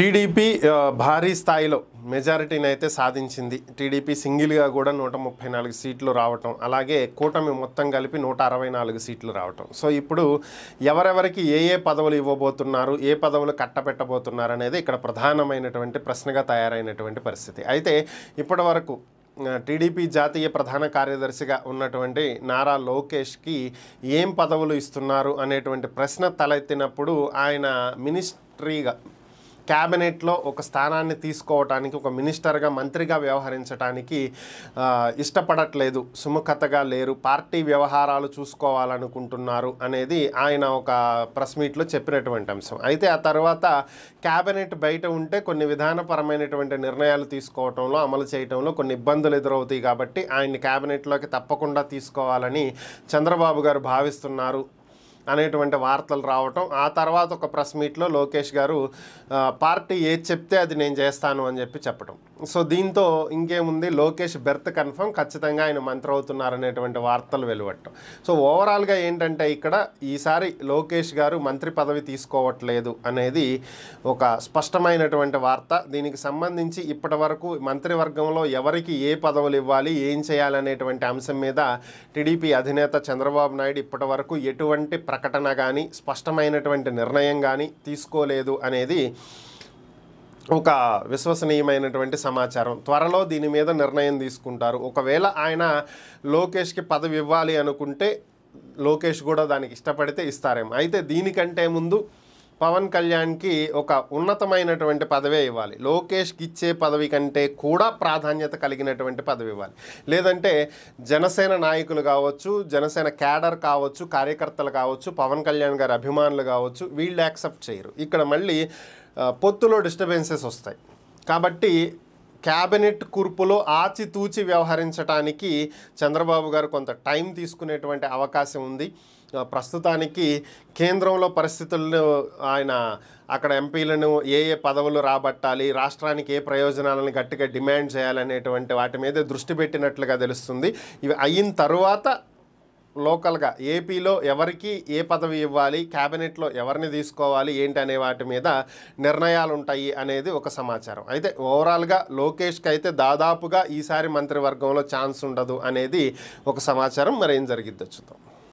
TDP ఆ, భారీ స్థాయిలో మెజారిటీని అయితే సాధించింది టీడీపీ సింగిల్గా కూడా నూట ముప్పై నాలుగు సీట్లు రావటం అలాగే కూటమి మొత్తం కలిపి నూట అరవై నాలుగు సీట్లు రావటం సో ఇప్పుడు ఎవరెవరికి ఏ ఏ పదవులు ఇవ్వబోతున్నారు ఏ pదవులు కట్టబెట్టబోతున్నారు అనేది ఇక్కడ ప్రధానమైనటువంటి ప్రశ్నగా తయారైనటువంటి పరిస్థితి అయితే ఇప్పటి వరకు ఆ, టీడీపీ జాతీయ ప్రధాన కార్యదర్శిగా ఉన్నటువంటి నారా లోకేష్కి ఏం పదవులు ఇస్తున్నారు అనేటువంటి ప్రశ్న తలెత్తినప్పుడు ఆయన మినిస్ట్రీగా క్యాబినెట్లో ఒక స్థానాన్ని తీసుకోవటానికి ఒక మినిస్టర్గా మంత్రిగా వ్యవహరించడానికి ఆ, ఇష్టపడట్లేదు సుముఖతగా లేరు పార్టీ వ్యవహారాలు చూసుకోవాలనుకుంటున్నారు అనేది ఆయన ఒక ప్రెస్ మీట్లో చెప్పినటువంటి అంశం అయితే ఆ తర్వాత క్యాబినెట్ బయట ఉంటే కొన్ని విధానపరమైనటువంటి నిర్ణయాలు తీసుకోవటంలో అమలు చేయటంలో కొన్ని ఇబ్బందులు ఎదురవుతాయి కాబట్టి ఆయన్ని క్యాబినెట్లోకి తప్పకుండా తీసుకోవాలని చంద్రబాబు గారు భావిస్తున్నారు అనేటువంటి వార్తలు రావటం ఆ తర్వాత ఒక ప్రెస్ మీట్లో లోకేష్ గారు ఆ, పార్టీ ఏది చెప్తే అది నేను చేస్తాను అని చెప్పి చెప్పడం సో దీంతో ఇంకేముంది లోకేష్ బెర్త్ కన్ఫర్మ్ ఖచ్చితంగా ఆయన మంత్రి అవుతున్నారు అనేటువంటి వార్తలు వెలువట్టం సో ఓవరాల్గా ఏంటంటే ఇక్కడ ఈసారి లోకేష్ గారు మంత్రి పదవి తీసుకోవట్లేదు అనేది ఒక స్పష్టమైనటువంటి వార్త దీనికి సంబంధించి ఇప్పటి వరకు మంత్రివర్గంలో ఎవరికి ఏ పదవులు ఇవ్వాలి ఏం చేయాలనేటువంటి అంశం మీద టీడీపీ అధినేత చంద్రబాబు నాయుడు ఇప్పటి వరకు ఎటువంటి ప్రకటన కానీ స్పష్టమైనటువంటి నిర్ణయం కానీ తీసుకోలేదు అనేది ఒక విశ్వసనీయమైనటువంటి సమాచారం త్వరలో దీని మీద నిర్ణయం తీసుకుంటారు ఒకవేళ ఆయన లోకేష్కి పదవి ఇవ్వాలి అనుకుంటే లోకేష్ కూడా దానికి ఇష్టపడితే ఇస్తారేమో అయితే దీనికంటే ముందు పవన్ కళ్యాణ్కి ఒక ఉన్నతమైనటువంటి పదవే ఇవ్వాలి లోకేష్కి ఇచ్చే పదవి కంటే కూడా ప్రాధాన్యత కలిగినటువంటి పదవి ఇవ్వాలి లేదంటే జనసేన నాయకులు కావచ్చు జనసేన క్యాడర్ కావచ్చు కార్యకర్తలు కావచ్చు పవన్ కళ్యాణ్ గారి అభిమానులు కావచ్చు వీళ్ళు యాక్సెప్ట్ చేయరు ఇక్కడ మళ్ళీ ఆ, పొత్తులో డిస్టర్బెన్సెస్ వస్తాయి కాబట్టి క్యాబినెట్ కూర్పులో ఆచితూచి వ్యవహరించడానికి చంద్రబాబు గారు కొంత టైం తీసుకునేటువంటి అవకాశం ఉంది ఆ, ప్రస్తుతానికి కేంద్రంలో పరిస్థితుల్లో ఆయన అక్కడ ఎంపీలను ఏ ఏ పదవులు రాబట్టాలి రాష్ట్రానికి ఏ ప్రయోజనాలను గట్టిగా డిమాండ్ చేయాలనేటువంటి వాటి మీద దృష్టి పెట్టినట్లుగా తెలుస్తుంది ఇవి అయిన తరువాత లోకల్గా ఏపీలో ఎవరికి ఏ పదవి ఇవ్వాలి క్యాబినెట్లో ఎవరిని తీసుకోవాలి ఏంటి అనే వాటి మీద నిర్ణయాలు ఉంటాయి అనేది ఒక సమాచారం అయితే ఓవరాల్గా లోకేష్కి అయితే దాదాపుగా ఈసారి మంత్రివర్గంలో ఛాన్స్ ఉండదు అనేది ఒక సమాచారం మరి ఏం జరిగిద్దో చూద్దాం